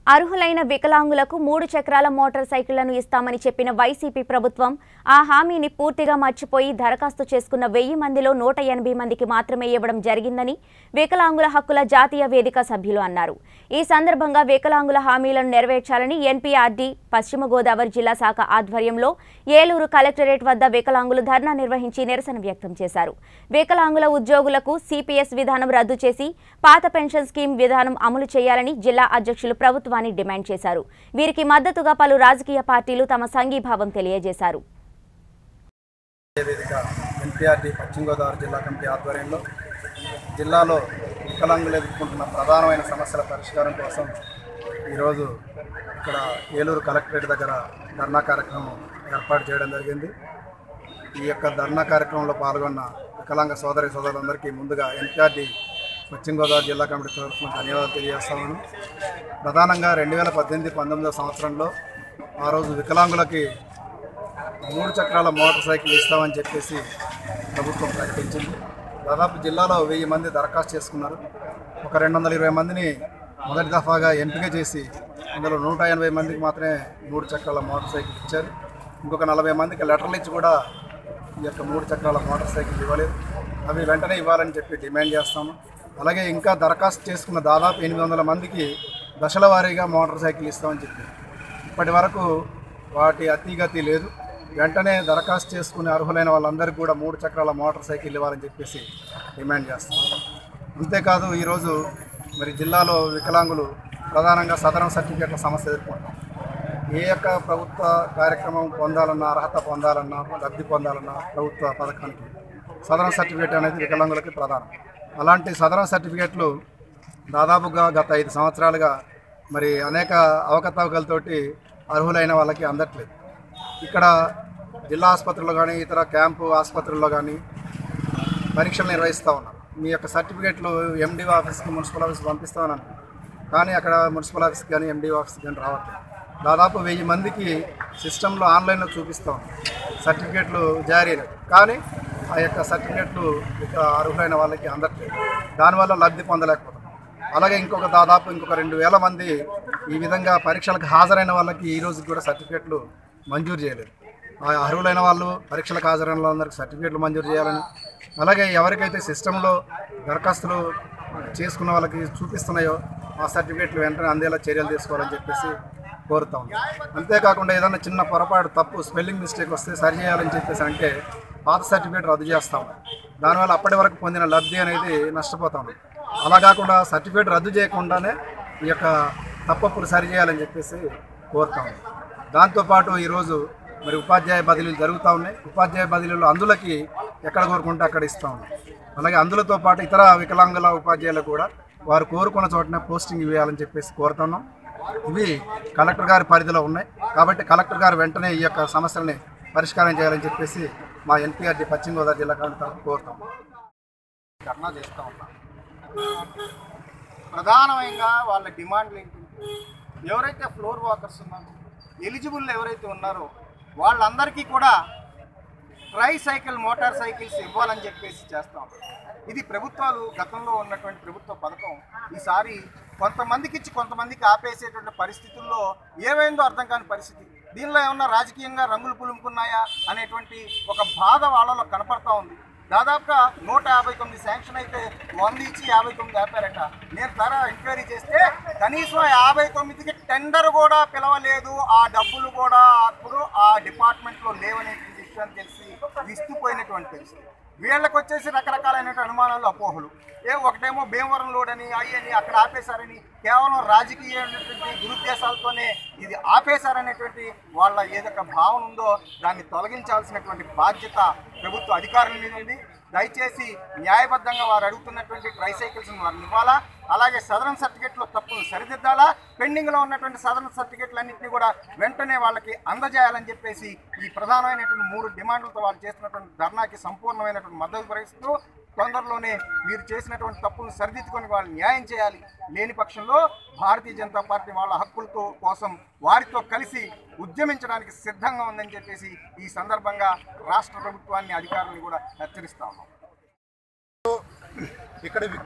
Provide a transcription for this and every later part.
అర్హులైన వికలాంగులకు మూడు చక్రాల మోటార్ సైకిళ్లను ఇస్తామని చెప్పిన వైసీపీ ప్రభుత్వం ఆ హామీని పూర్తిగా మర్చిపోయి దరఖాస్తు చేసుకున్న వెయ్యి మందిలో నూట ఎనభై మందికి మాత్రమే ఇవ్వడం జరిగిందని వికలాంగుల హక్కుల జాతీయ వేదిక సభ్యులు అన్నారు ఈ సందర్భంగా వికలాంగుల హామీలను నెరవేర్చాలని ఎన్పీఆర్డీ పశ్చిమ గోదావరి జిల్లా శాఖ ఆధ్వర్యంలో ఏలూరు కలెక్టరేట్ వద్ద వికలాంగులు ధర్నా నిర్వహించి నిరసన వ్యక్తం చేశారు వికలాంగుల ఉద్యోగులకు సిపిఎస్ విధానం రద్దు చేసి పాత పెన్షన్ స్కీమ్ విధానం అమలు చేయాలని జిల్లా అధ్యక్షులు ప్రభుత్వాన్ని డిమాండ్ చేశారు వీరికి మద్దతుగా పలు రాజకీయ పార్టీలు తమ సంఘీభావం తెలియజేశారు వేదిక ఎన్టీఆర్టీ పశ్చిమ గోదావరి జిల్లా కమిటీ ఆధ్వర్యంలో జిల్లాలో వికలాంగులు ఎదుర్కొంటున్న ప్రధానమైన సమస్యల పరిష్కారం కోసం ఈరోజు ఇక్కడ ఏలూరు కలెక్టరేట్ దగ్గర ధర్నా కార్యక్రమం ఏర్పాటు చేయడం జరిగింది ఈ యొక్క ధర్నా కార్యక్రమంలో పాల్గొన్న వికలాంగ సోదరి సోదరులందరికీ ముందుగా ఎన్టీఆర్టీ పశ్చిమ గోదావరి జిల్లా కమిటీ తరఫున ధన్యవాదాలు తెలియజేస్తాను ప్రధానంగా రెండు వేల పద్దెనిమిది పంతొమ్మిదవ సంవత్సరంలో ఆ రోజు వికలాంగులకి మూడు చక్రాల మోటార్ సైకిల్ ఇస్తామని చెప్పేసి ప్రభుత్వం ప్రకటించింది దాదాపు జిల్లాలో వెయ్యి మంది దరఖాస్తు చేసుకున్నారు ఒక రెండు వందల ఇరవై మందిని మొదటి దఫాగా ఎంపిక చేసి అందులో నూట ఎనభై మందికి మాత్రమే మూడు చక్రాల మోటార్ సైకిల్ ఇచ్చారు ఇంకొక నలభై మందికి లెటర్లు ఇచ్చి కూడా ఈ యొక్క మూడు చక్రాల మోటార్ సైకిల్ ఇవ్వలేదు అవి వెంటనే ఇవ్వాలని చెప్పి డిమాండ్ చేస్తాము అలాగే ఇంకా దరఖాస్తు చేసుకున్న దాదాపు ఎనిమిది వందల మందికి దశల వారీగా మోటార్ సైకిల్ ఇస్తామని చెప్పి ఇప్పటి వరకు వాటి అతిగతి లేదు వెంటనే దరఖాస్తు చేసుకునే అర్హులైన వాళ్ళందరికీ కూడా మూడు చక్రాల మోటార్ సైకిల్ ఇవ్వాలని చెప్పేసి డిమాండ్ చేస్తాం అంతేకాదు ఈరోజు మరి జిల్లాలో వికలాంగులు ప్రధానంగా సదరం సర్టిఫికేట్ల సమస్య ఎదుర్కొంటాం ఏ యొక్క ప్రభుత్వ కార్యక్రమం పొందాలన్నా అర్హత పొందాలన్నా లబ్ధి పొందాలన్నా ప్రభుత్వ పథకానికి సదరం సర్టిఫికేట్ అనేది వికలాంగులకి ప్రధానం అలాంటి సదరం సర్టిఫికేట్లు దాదాపుగా గత ఐదు సంవత్సరాలుగా మరి అనేక అవకతవకలతోటి అర్హులైన వాళ్ళకి అందట్లేదు ఇక్కడ జిల్లా ఆసుపత్రుల్లో కానీ ఇతర క్యాంపు ఆసుపత్రుల్లో కానీ పరీక్షలు నిర్వహిస్తూ ఉన్నారు మీ యొక్క సర్టిఫికేట్లు ఎండి ఆఫీస్కి మున్సిపల్ ఆఫీస్కి పంపిస్తామని అనుకుంటున్నాను కానీ అక్కడ మున్సిపల్ ఆఫీస్కి కానీ ఎండి ఆఫీస్కి కానీ రావట్లేదు దాదాపు వెయ్యి మందికి సిస్టంలో ఆన్లైన్లో చూపిస్తాం సర్టిఫికేట్లు జారీ అయినవి కానీ ఆ యొక్క సర్టిఫికేట్లు ఇక అర్హులైన వాళ్ళకి అందట్లేదు దానివల్ల లబ్ధి పొందలేకపోతున్నాం అలాగే ఇంకొక దాదాపు ఇంకొక రెండు వేల మంది ఈ విధంగా పరీక్షలకు హాజరైన వాళ్ళకి ఈ రోజు కూడా సర్టిఫికేట్లు మంజూరు చేయలేదు ఆ అర్హులైన వాళ్ళు పరీక్షలకు హాజరైన వాళ్ళందరికీ సర్టిఫికేట్లు మంజూరు చేయాలని అలాగే ఎవరికైతే సిస్టంలో దరఖాస్తులు చేసుకున్న వాళ్ళకి చూపిస్తున్నాయో ఆ సర్టిఫికేట్లు వెంటనే అందేలా చర్యలు తీసుకోవాలని చెప్పేసి కోరుతాం అంతేకాకుండా ఏదైనా చిన్న పొరపాటు తప్పు స్పెల్లింగ్ మిస్టేక్ వస్తే సరి చేయాలని చెప్పేసి అంటే పాత సర్టిఫికేట్ రద్దు చేస్తాం దానివల్ల అప్పటి వరకు పొందిన లబ్ధి అనేది నష్టపోతాం అలా కాకుండా సర్టిఫికేట్ రద్దు చేయకుండానే ఈ యొక్క తప్పప్పులు సరి చేయాలని చెప్పేసి కోరుతాం దాంతోపాటు ఈరోజు మరి ఉపాధ్యాయ బదిలీలు జరుగుతూ ఉన్నాయి ఉపాధ్యాయ బదిలీలు అందులకి ఎక్కడ కోరుకుంటే అక్కడ ఇస్తూ ఉన్నాయి అలాగే అందులతో పాటు ఇతర వికలాంగుల ఉపాధ్యాయులకు కూడా వారు కోరుకున్న చోటనే పోస్టింగ్ ఇవ్వాలని చెప్పేసి కోరుతున్నాం ఇవి కలెక్టర్ గారి పరిధిలో ఉన్నాయి కాబట్టి కలెక్టర్ గారు వెంటనే ఈ యొక్క సమస్యల్ని పరిష్కారం చేయాలని చెప్పేసి మా ఎన్టీఆర్డీ పశ్చిమ గోదావరి జిల్లా కమిటీ తరఫున కోరుతాం ధర్నా చేస్తూ ఉన్నాం ప్రధానంగా వాళ్ళ డిమాండ్లు ఏంటంటే ఎవరైతే ఫ్లోర్ వాకర్స్ ఉన్నారో ఎలిజిబుల్ ఎవరైతే ఉన్నారో వాళ్ళందరికీ కూడా ట్రై సైకిల్ మోటార్ సైకిల్స్ ఇవ్వాలని చెప్పేసి చేస్తాం ఇది ప్రభుత్వాలు గతంలో ఉన్నటువంటి ప్రభుత్వ పథకం ఈసారి కొంతమందికి ఇచ్చి కొంతమందికి ఆపేసేటువంటి పరిస్థితుల్లో ఏమైందో అర్థం కాని పరిస్థితి దీనిలో ఏమన్నా రాజకీయంగా రంగులు పులుముకున్నాయా అనేటువంటి ఒక బాధ వాళ్ళలో కనపడతా ఉంది దాదాపుగా నూట యాభై తొమ్మిది శాంక్షన్ అయితే వంద ఇచ్చి యాభై తొమ్మిది ఆపారట నేను ధర ఎంక్వైరీ చేస్తే కనీసం యాభై తొమ్మిదికి టెండర్ కూడా పిలవలేదు ఆ డబ్బులు కూడా అప్పుడు ఆ డిపార్ట్మెంట్లో లేవనే విషయాన్ని తెలిసి విస్తుపోయినటువంటి పరిస్థితి వీళ్ళకి వచ్చేసి రకరకాలైనటువంటి అనుమానాలు అపోహలు ఏ ఒకటేమో భీమవరం లోడ్ అని అయ్యి అని అక్కడ ఆపేశారని కేవలం రాజకీయమైనటువంటి దురుద్దేశాలతోనే ఇది ఆపేశారనేటువంటి వాళ్ళ ఏదొక భావన ఉందో దాన్ని తొలగించాల్సినటువంటి బాధ్యత ప్రభుత్వ అధికారుల మీద ఉంది దయచేసి న్యాయబద్ధంగా వారు అడుగుతున్నటువంటి ట్రైసైకిల్స్ వారిని ఇవ్వాలా అలాగే సదరన్ సర్టిఫికేట్లో తప్పులు సరిదిద్దాలా పెండింగ్లో ఉన్నటువంటి సదరన్ సర్టిఫికేట్లన్నింటినీ కూడా వెంటనే వాళ్ళకి అందజేయాలని చెప్పేసి ఈ ప్రధానమైనటువంటి మూడు డిమాండ్లతో వాళ్ళు చేస్తున్నటువంటి ధర్నాకి సంపూర్ణమైనటువంటి మద్దతు ప్రకటిస్తూ తొందరలోనే మీరు చేసినటువంటి తప్పులను సరిదిద్దుకొని వాళ్ళు న్యాయం చేయాలి లేని పక్షంలో భారతీయ జనతా పార్టీ వాళ్ళ హక్కులతో కోసం వారితో కలిసి ఉద్యమించడానికి సిద్ధంగా ఉందని చెప్పేసి ఈ సందర్భంగా రాష్ట్ర ప్రభుత్వాన్ని అధికారులను కూడా హెచ్చరిస్తా ఉన్నాం ఇక్కడ వి-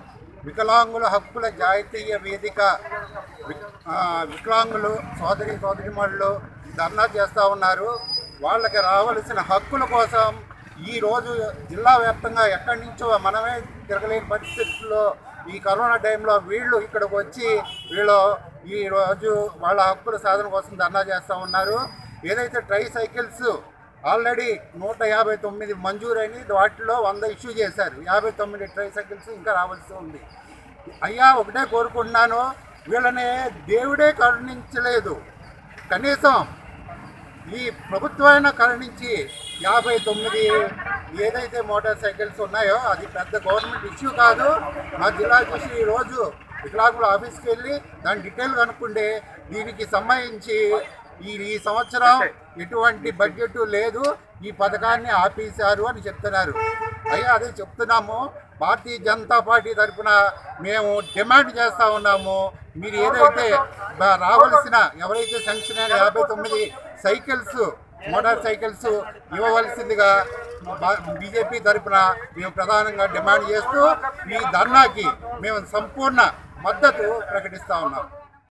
వికలాంగుల హక్కుల జాతీయ వేదిక వి- ఆ, వికలాంగులు సోదరి సోదరిమణులు ధర్నా చేస్తూ ఉన్నారు వాళ్ళకి రావలసిన హక్కుల కోసం ఈ రోజు జిల్లా వ్యాప్తంగా ఎక్కడి నుంచో మనమే తిరగలేని పరిస్థితుల్లో ఈ కరోనా టైంలో వీళ్ళు ఇక్కడికి వచ్చి వీళ్ళు ఈ రోజు వాళ్ళ హక్కుల సాధన కోసం ధర్నా చేస్తూ ఉన్నారు ఏదైతే ట్రై సైకిల్స్ ఆల్రెడీ నూట యాభై తొమ్మిది మంజూరైన వాటిలో వంద ఇష్యూ చేశారు యాభై తొమ్మిది ట్రై సైకిల్స్ ఇంకా రావాల్సి ఉంది అయ్యా ఒకటే కోరుకుంటున్నాను వీళ్ళని దేవుడే కరుణించలేదు కనీసం ఈ ప్రభుత్వమైన కరుణించి యాభై తొమ్మిది ఏదైతే మోటార్ సైకిల్స్ ఉన్నాయో అది పెద్ద గవర్నమెంట్ ఇష్యూ కాదు మా జిల్లా చూసి ఈరోజు వికలాంగుల ఆఫీస్కి వెళ్ళి దాని డీటెయిల్ కనుక్కుంటే దీనికి సంబంధించి ఈ ఈ సంవత్సరం ఎటువంటి బడ్జెట్ లేదు ఈ పథకాన్ని ఆపేశారు అని చెప్తున్నారు అయ్యా అదే చెప్తున్నాము భారతీయ జనతా పార్టీ తరఫున మేము డిమాండ్ చేస్తూ ఉన్నాము మీరు ఏదైతే బ- రావాల్సిన ఎవరైతే శాంక్షన్ అయిన యాభై తొమ్మిది సైకిల్స్ మోటార్ సైకిల్స్ ఇవ్వవలసిందిగా బీజేపీ తరఫున మేము ప్రధానంగా డిమాండ్ చేస్తూ ఈ ధర్నాకి మేము సంపూర్ణ మద్దతు ప్రకటిస్తూ ఉన్నాం